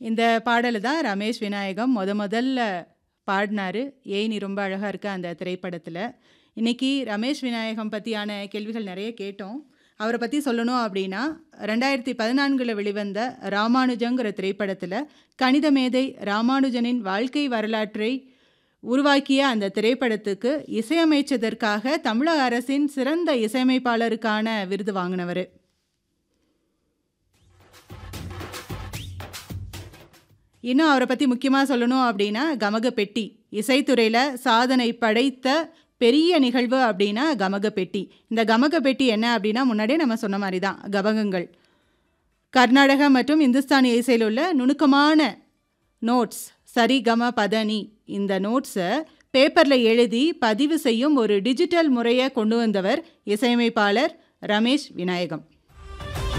இந்த பாடல தான் ரமேஷ் விநாயகம் மொத முதல்ல பாடுனாரு. "ஏய் நீ ரொம்ப அழகா இருக்க" அந்த திரைப்படத்துல. இன்னைக்கு ரமேஷ் விநாயகம் பத்தியான கேள்விகள் நெறைய கேட்டோம். அவர பத்தி சொல்லணும் அப்டின்னா, 2014ல வெளிவந்த ராமானுஜங்கிற திரைப்படத்துல, கணித மேதை ராமானுஜனின் வாழ்க்கை வரலாற்றை உருவாக்கிய அந்த திரைப்படத்துக்கு இசையமைச்சதற்காக தமிழக அரசின் சிறந்த இசையமைப்பாளருக்கான விருது வாங்குனவரு. இன்னும் அவர பத்தி முக்கியமா சொல்லணும் அப்டின்னா, கமகப்பெட்டி. இசைத்துறையில சாதனை படைத்த பெரிய நிகழ்வு அப்டின்னா கமகப்பெட்டி. இந்த கமகப்பெட்டி என்ன அப்டின்னா, முன்னாடியே நம்ம சொன்ன மாரி தான் கபகங்கள். கர்நாடக மற்றும் இந்துஸ்தானி இசையில உள்ள நுணுக்கமான நோட்ஸ் சரி, கம, பத, நி இந்த நோட்ஸ பேப்பர்ல எழுதி பதிவு செய்யும் ஒரு டிஜிட்டல் முறைய கொண்டு வந்தவர் இசையமைப்பாளர் ரமேஷ் விநாயகம்.